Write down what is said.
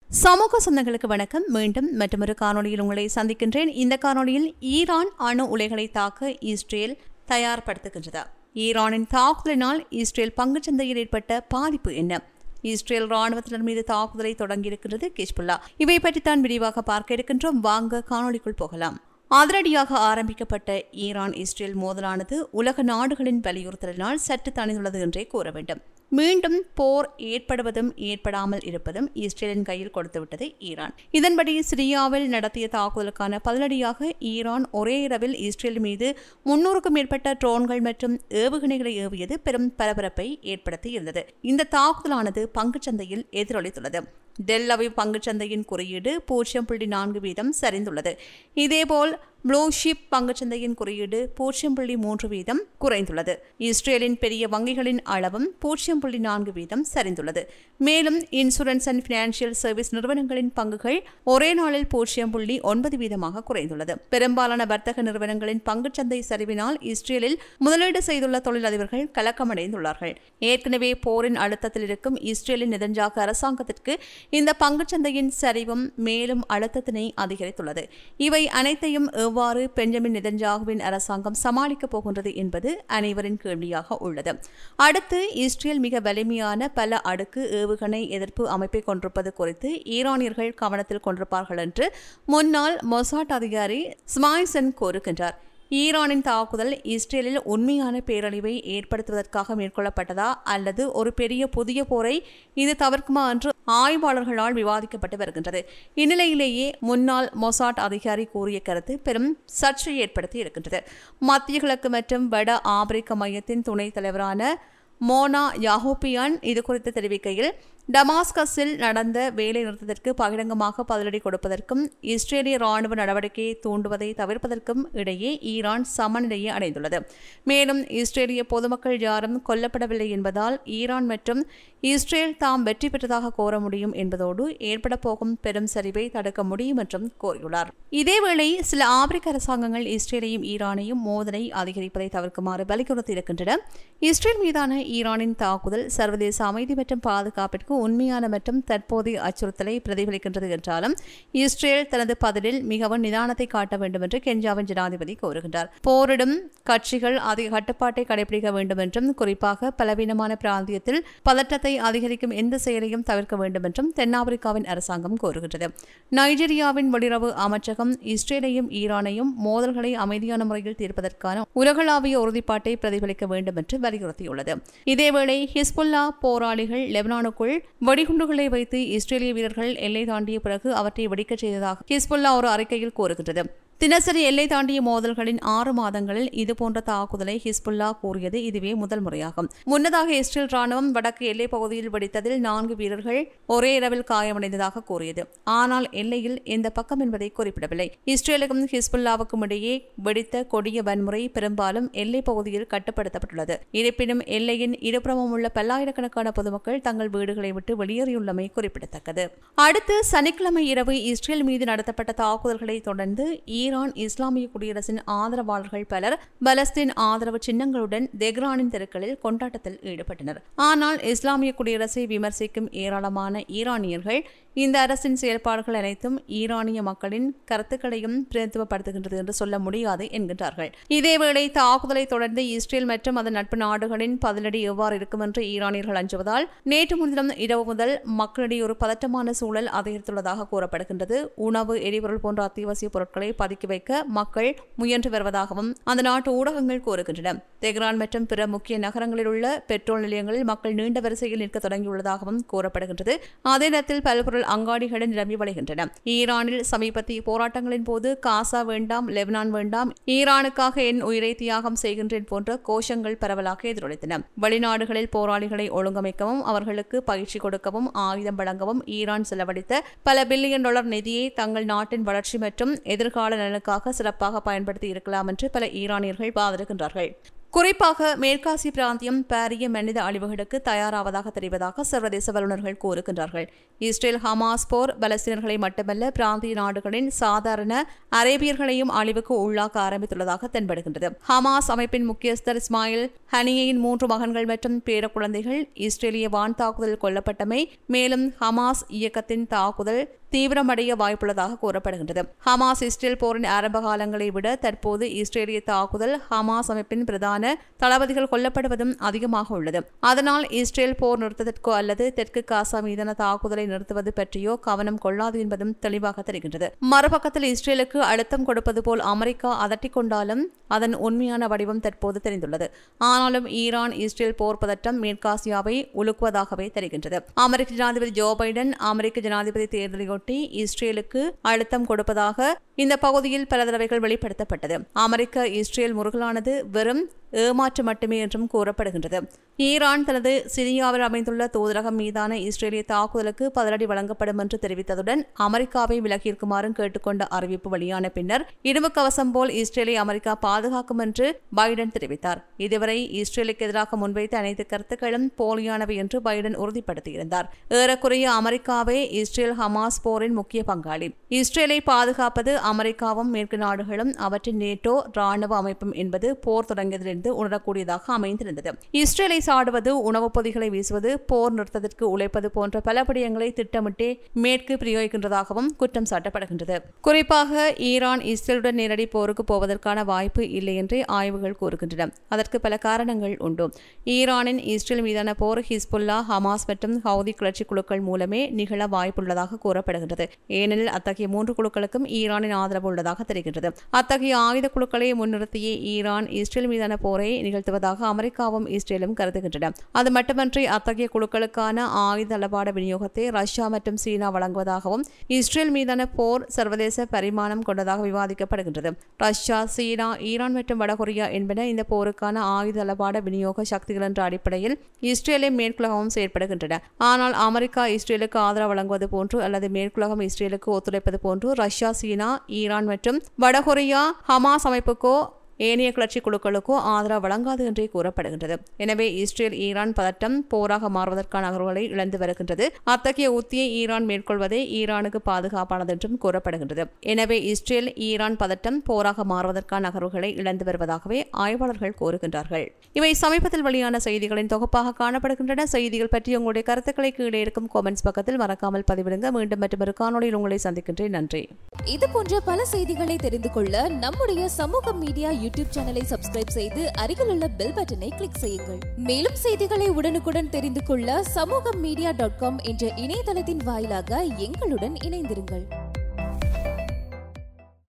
சமூக சொந்தங்களுக்கு வணக்கம் மீண்டும் மற்றொரு காணொளியில் உங்களை சந்திக்கின்றேன் இந்த காணொளியில் ஈரான் அணு உலைகளை தாக்க இஸ்ரேல் தயார்படுத்துகின்றது ஈரானின் தாக்குதலினால் இஸ்ரேல் பங்குச்சந்தையில் ஏற்பட்ட பாதிப்பு என்ன இஸ்ரேல் ராணுவத்தினர் மீது தாக்குதலை தொடங்கியிருக்கின்றது கிஷ்புல்லா இவை பற்றி தான் விரிவாக பார்க்க இருக்கின்றோம் வாங்க காணொளிக்குள் போகலாம் அதிரடியாக ஆரம்பிக்கப்பட்ட ஈரான் இஸ்ரேல் மோதலானது உலக நாடுகளின் வலியுறுத்தலினால் சற்று தணிந்துள்ளது என்றே கூற வேண்டும் மீண்டும் போர் ஏற்படுவதும் ஏற்படாமல் இருப்பதும் இஸ்ரேலின் கையில் கொடுத்துவிட்டது ஈரான் இதன்படி சிரியாவில் நடத்திய தாக்குதலுக்கான பதிலடியாக ஈரான் ஒரே இரவில் இஸ்ரேல் மீது முன்னூறுக்கும் மேற்பட்ட ட்ரோன்கள் மற்றும் ஏவுகணைகளை ஏவியது பெரும் பரபரப்பை ஏற்படுத்தி இருந்தது இந்த தாக்குதலானது பங்குச்சந்தையில் எதிரொலித்துள்ளது டெல் அவிவ் பங்குச்சந்தையின் குறியீடு பூஜ்ஜியம் புள்ளி நான்கு வீதம் சரிந்துள்ளது இதேபோல் ப்ளூ ஷிப் பங்குச்சந்தையின் குறியீடு பூஜ்ஜியம் புள்ளி மூன்று வீதம் குறைந்துள்ளது இஸ்ரேலின் பெரிய வங்கிகளின் அளவும் பூஜ்ஜியம் புள்ளி நான்கு வீதம் சரிந்துள்ளது மேலும் இன்சூரன்ஸ் அண்ட் பினான்சியல் சர்வீஸ் நிறுவனங்களின் பங்குகள் ஒரே நாளில் பூஜ்ஜியம் புள்ளி ஒன்பது வீதமாக குறைந்துள்ளது பெரும்பாலான வர்த்தக நிறுவனங்களின் பங்குச்சந்தை சரிவினால் இஸ்ரேலில் முதலீடு செய்துள்ள தொழிலதிபர்கள் கலக்கமடைந்துள்ளார்கள் ஏற்கனவே போரின் அழுத்தத்தில் இருக்கும் இஸ்ரேலின் நெதஞ்சாக அரசாங்கத்திற்கு இந்த பங்குச்சந்தையின் சரிவும் மேலும் அழுத்தத்தினை அதிகரித்துள்ளது இவை அனைத்தையும் எவ்வாறு பெஞ்சமின் நெதஞ்சாகுவின் அரசாங்கம் சமாளிக்கப் போகின்றது என்பது அனைவரின் கேள்வியாக உள்ளது அடுத்து இஸ்ரேல் மிக வலிமையான பல அடுக்கு ஏவுகணை எதிர்ப்பு அமைப்பை கொண்டிருப்பது குறித்து ஈரானியர்கள் கவனத்தில் கொண்டிருப்பார்கள் என்று முன்னாள் மொசாட் அதிகாரி ஸ்மாய்சன் கூறுகின்றார் ஈரானின் தாக்குதல் இஸ்ரேலில் உண்மையான பேரழிவை ஏற்படுத்துவதற்காக மேற்கொள்ளப்பட்டதா அல்லது ஒரு பெரிய புதிய போரை இது தவிர்க்குமா என்று ஆய்வாளர்களால் விவாதிக்கப்பட்டு வருகின்றது இந்நிலையிலேயே முன்னாள் மொசாட் அதிகாரி கூறிய கருத்து பெரும் சர்ச்சை ஏற்படுத்தி இருக்கின்றது மத்திய கிழக்கு மற்றும் வட ஆப்பிரிக்க மையத்தின் துணைத் தலைவரான மோனா யாஹோபியான் இது குறித்து தெரிவிக்கையில் டமாஸ்கஸில் நடந்த வேலை நிறுத்தத்திற்கு பகிரங்கமாக பதிலடி கொடுப்பதற்கும் இஸ்ரேலிய ராணுவ நடவடிக்கையை தூண்டுவதை தவிர்ப்பதற்கும் இடையே ஈரான் சமநிலையை அடைந்துள்ளது மேலும் இஸ்ரேலிய பொதுமக்கள் யாரும் கொல்லப்படவில்லை என்பதால் ஈரான் மற்றும் இஸ்ரேல் தாம் வெற்றி பெற்றதாக கோர முடியும் என்பதோடு ஏற்பட போகும் பெரும் சரிவை தடுக்க முடியும் என்றும் கூறியுள்ளார் இதேவேளை சில ஆப்பிரிக்க அரசாங்கங்கள் இஸ்ரேலையும் ஈரானையும் மோதலை அதிகரிப்பதை தவிர்க்குமாறு வலியுறுத்தி இருக்கின்றன இஸ்ரேல் மீதான ஈரானின் தாக்குதல் சர்வதேச அமைதி மற்றும் பாதுகாப்பிற்கு உண்மையான மற்றும் தற்போதைய அச்சுறுத்தலை பிரதிபலிக்கின்றது என்றாலும் இஸ்ரேல் தனது பதிலில் மிகவும் நிதானத்தை காட்ட வேண்டும் என்று கென்யாவின் ஜனாதிபதி கோருகின்றார் போரிடும் கட்சிகள் அதிக கட்டுப்பாட்டை கடைபிடிக்க வேண்டும் என்றும் குறிப்பாக பலவீனமான பிராந்தியத்தில் பதற்றத்தை அதிகரிக்கும் எந்த செயலையும் தவிர்க்க வேண்டும் என்றும் தென்னாப்பிரிக்காவின் அரசாங்கம் கோருகின்றது நைஜீரியாவின் வெளியுறவு அமைச்சகம் இஸ்ரேலையும் ஈரானையும் மோதல்களை அமைதியான முறையில் தீர்ப்பதற்கான உலகளாவிய உறுதிப்பாட்டை பிரதிபலிக்க வேண்டும் என்று வலியுறுத்தியுள்ளது இதேவேளை ஹிஸ்புல்லா போராளிகள் லெபனானுக்குள் வெடிகுண்டுகளை வைத்து இஸ்ரேலிய வீரர்கள் எல்லை தாண்டிய பிறகு அவற்றை வெடிக்கச் செய்ததாக ஹிஸ்புல்லா ஒரு அறிக்கையில் கூறுகின்றது தினசரி எல்லை தாண்டிய மோதல்களின் ஆறு மாதங்களில் இதுபோன்ற தாக்குதலை ஹிஸ்புல்லா கூறியது இதுவே முதல் முறையாகும் முன்னதாக இஸ்ரேல் ராணுவம் வடக்கு எல்லைப் பகுதியில் வெடித்ததில் நான்கு வீரர்கள் ஒரே இரவில் காயமடைந்ததாக கூறியது ஆனால் எல்லையில் எந்த பக்கம் என்பதை குறிப்பிடவில்லை இஸ்ரேலுக்கும் ஹிஸ்புல்லாவுக்கும் இடையே வெடித்த கொடிய வன்முறை பெரும்பாலும் எல்லைப் பகுதியில் கட்டுப்படுத்தப்பட்டுள்ளது இருப்பினும் எல்லையின் இருபுறமும் உள்ள பல்லாயிரக்கணக்கான பொதுமக்கள் தங்கள் வீடுகளை விட்டு வெளியேறியுள்ளமை குறிப்பிடத்தக்கது அடுத்து சனிக்கிழமை இரவு இஸ்ரேல் மீது நடத்தப்பட்ட தாக்குதல்களை தொடர்ந்து ஈரான் இஸ்லாமிய குடியரசின் ஆதரவாளர்கள் பலர் பலஸ்தீன் ஆதரவு சின்னங்களுடன் தெஹ்ரானின் தெருக்களில் கொண்டாட்டத்தில் ஈடுபட்டனர் ஆனால் இஸ்லாமிய குடியரசை விமர்சிக்கும் ஏராளமான ஈரானியர்கள் இந்த அரசின் செயல்பாடுகள் அனைத்தும் ஈரானிய மக்களின் கருத்துக்களையும் பிரதித்துவப்படுத்துகின்றது என்று சொல்ல முடியாது என்கின்றார்கள் இதேவேளை தாக்குதலை தொடர்ந்து இஸ்ரேல் மற்றும் அதன் நட்பு நாடுகளின் பதிலடி எவ்வாறு இருக்கும் என்று ஈரானியர்கள் அஞ்சுவதால் நேற்று முன்தினம் இரவு முதல் மக்களிடையே ஒரு பதட்டமான சூழல் அதிகரித்துள்ளதாக கூறப்படுகின்றது உணவு எரிபொருள் போன்ற அத்தியாவசிய பொருட்களை பதுக்கி வைக்க மக்கள் முயன்று வருவதாகவும் அந்த நாட்டு ஊடகங்கள் கூறுகின்றன தெஹ்ரான் மற்றும் பிற முக்கிய நகரங்களில் உள்ள பெட்ரோல் நிலையங்களில் மக்கள் நீண்ட வரிசையில் நிற்க தொடங்கியுள்ளதாகவும் கூறப்படுகின்றது அதே நேரத்தில் பல்பொருள் அங்காடிகள் நிரம்பி வழிகின்றன ஈரானில் சமீபத்திய போராட்டங்களின் போது காசா வேண்டாம் லெபனான் வேண்டாம் ஈரானுக்காக என் உயிரை தியாகம் செய்கின்றேன் போன்ற கோஷங்கள் பரவலாக எதிரொலித்தன வெளிநாடுகளில் போராளிகளை ஒழுங்கமைக்கவும் அவர்களுக்கு பயிற்சி கொடுக்கவும் ஆயுதம் வழங்கவும் ஈரான் செலவழித்த பல பில்லியன் டாலர் நிதியை தங்கள் நாட்டின் வளர்ச்சி மற்றும் எதிர்கால நலனுக்காக சிறப்பாக பயன்படுத்தி இருக்கலாம் என்று பல ஈரானியர்கள் வாதிடுகின்றார்கள் குறிப்பாக மேற்காசிய பிராந்தியம் பாரிய மனித அழிவுகளுக்கு தயாராவதாக தெரிவதாக சர்வதேச வல்லுநர்கள் கூறுகின்றார்கள் இஸ்ரேல் ஹமாஸ் போர் பலஸ்தீனர்களை மட்டுமல்ல பிராந்திய நாடுகளின் சாதாரண அரேபியர்களையும் அழிவுக்கு உள்ளாக்க ஆரம்பித்துள்ளதாக தென்படுகின்றது ஹமாஸ் அமைப்பின் முக்கியஸ்தர் இஸ்மாயில் ஹனியின் மூன்று மகன்கள் மற்றும் பேர குழந்தைகள் இஸ்ரேலிய வான் தாக்குதலில் கொல்லப்பட்டமை மேலும் ஹமாஸ் இயக்கத்தின் தாக்குதல் தீவிரமடைய வாய்ப்புள்ளதாக கூறப்படுகின்றது ஹமாஸ் இஸ்ரேல் போரின் ஆரம்ப காலங்களை விட தற்போது இஸ்ரேலிய தாக்குதல் ஹமாஸ் அமைப்பின் பிரதான தளபதிகள் கொல்லப்படுவதும் அதிகமாக உள்ளது அதனால் இஸ்ரேல் போர் நிறுத்தத்திற்கோ அல்லது தெற்கு காசா மீதான தாக்குதலை நிறுத்துவது பற்றியோ கவனம் கொள்ளாது என்பதும் தெளிவாக தெரிகின்றது மறுபக்கத்தில் இஸ்ரேலுக்கு அழுத்தம் கொடுப்பது போல் அமெரிக்கா அதட்டிக் கொண்டாலும் அதன் உண்மையான வடிவம் தற்போது தெரிந்துள்ளது ஆனாலும் ஈரான் இஸ்ரேல் போர் பதட்டம் மேற்காசியாவை உலுக்குவதாகவே தெரிகின்றது அமெரிக்க ஜனாதிபதி ஜோ பைடன் அமெரிக்க ஜனாதிபதி தேர்தலையொட்டி இஸ்ரேலுக்கு அழுத்தம் கொடுப்பதாக இந்த பகுதியில் பல தடவைகள் வெளிப்படுத்தப்பட்டது அமெரிக்க இஸ்ரேல் முருகலானது வெறும் ஏமாற்று மட்டுமே என்றும் கூறப்படுகின்றது ஈரான் தனது சிரியாவில் அமைந்துள்ள தூதரகம் மீதான இஸ்ரேலிய தாக்குதலுக்கு பதிலடி வழங்கப்படும் என்று தெரிவித்ததுடன் அமெரிக்காவை விலகியிருக்குமாறும் கேட்டுக்கொண்ட அறிவிப்பு வெளியான பின்னர் இரும்பு கவசம் போல் இஸ்ரேலை அமெரிக்கா பாதுகாக்கும் என்று பைடன் தெரிவித்தார் இதுவரை இஸ்ரேலுக்கு எதிராக முன்வைத்த அனைத்து கருத்துக்களும் போலியானவை என்று பைடன் உறுதிப்படுத்தியிருந்தார் ஏறக்குறைய அமெரிக்காவே இஸ்ரேல் ஹமாஸ் போரின் முக்கிய பங்காளி இஸ்ரேலை பாதுகாப்பது அமெரிக்காவும் மேற்கு நாடுகளும் அவற்றின் நேட்டோ ராணுவ அமைப்பும் என்பது போர் தொடங்கியதிலிருந்து உணரக்கூடியதாக அமைந்திருந்தது இஸ்ரேலை சாடுவது உணவுப் பொதிகளை வீசுவது போர் நிறுத்தத்திற்கு உழைப்பது போன்ற பல விடயங்களை திட்டமிட்டே மேற்கு பிரயோகிக்கின்றதாகவும் குற்றம் சாட்டப்படுகின்றது குறிப்பாக ஈரான் இஸ்ரேலுடன் நேரடி போருக்கு போவதற்கான வாய்ப்பு இல்லை என்றே ஆய்வுகள் கூறுகின்றன அதற்கு பல காரணங்கள் உண்டு ஈரானின் இஸ்ரேல் மீதான போர் ஹிஸ்புல்லா ஹமாஸ் மற்றும் ஹவுதி கிளர்ச்சி குழுக்கள் மூலமே நிகழ வாய்ப்புள்ளதாக கூறப்படுகின்றது ஏனெனில் அத்தகைய மூன்று குழுக்களுக்கும் ஈரானின் ஆதரவு உள்ளதாக தெரிகின்றது அத்தகைய ஆயுத குழுக்களை முன்னிறுத்தியே ஈரான் இஸ்ரேல் மீதான போரை நிகழ்த்துவதாக அமெரிக்காவும் இஸ்ரேலும் கருதுகின்றன அது மட்டுமன்றி அத்தகைய குழுக்களுக்கான ஆயுத தளபாட விநியோகத்தை ரஷ்யா மற்றும் சீனா வழங்குவதாகவும் இஸ்ரேல் மீதான போர் சர்வதேச பரிமாணம் கொண்டதாக விவாதிக்கப்படுகின்றது ரஷ்யா சீனா ஈரான் மற்றும் வடகொரியா என்பன இந்த போருக்கான ஆயுத தளபாட விநியோக சக்திகள் என்ற அடிப்படையில் இஸ்ரேலை மேற்குலகமும் செயற்படுகின்றன ஆனால் அமெரிக்கா இஸ்ரேலுக்கு ஆதரவு வழங்குவது போன்று அல்லது மேற்குலகம் இஸ்ரேலுக்கு ஒத்துழைப்பது போன்று ரஷ்யா சீனா ஈரான் மற்றும் வடகொரியா ஹமாஸ் அமைப்புக்கோ ஏனைய கிளர்ச்சி குழுக்களுக்கோ ஆதரவு வழங்காது என்றே கூறப்படுகின்றது எனவே இஸ்ரேல் ஈரான் பதட்டம் போராக மாறுவதற்கான நகர்வுகளை இழந்து வருகின்றது அத்தகைய உத்தியை ஈரான் மேற்கொள்வதே ஈரானுக்கு பாதுகாப்பானது என்றும் கூறப்படுகின்றது எனவே இஸ்ரேல் ஈரான் பதட்டம் போராக மாறுவதற்கான நகர்வுகளை இழந்து வருவதாகவே ஆய்வாளர்கள் கூறுகின்றார்கள் இவை சமீபத்தில் வெளியான செய்திகளின் தொகுப்பாக காணப்படுகின்றன செய்திகள் பற்றி உங்களுடைய கருத்துக்களை கீழே இருக்கும் காமெண்ட்ஸ் பக்கத்தில் மறக்காமல் பதிவிடுங்க மீண்டும் மற்றொரு காணொலியில் உங்களை சந்திக்கின்றேன் நன்றி இது போன்ற பல செய்திகளை தெரிந்து கொள்ள நம்முடைய சமூக மீடியா யூடியூப் சேனலை சப்ஸ்கிரைப் செய்து அருகில் உள்ள பெல் பட்டனை கிளிக் செய்யுங்கள் மேலும் செய்திகளை உடனுக்குடன் தெரிந்து கொள்ள சமூக மீடியா டாட் காம் என்ற இணையதளத்தின் வாயிலாக எங்களுடன் இணைந்திருங்கள்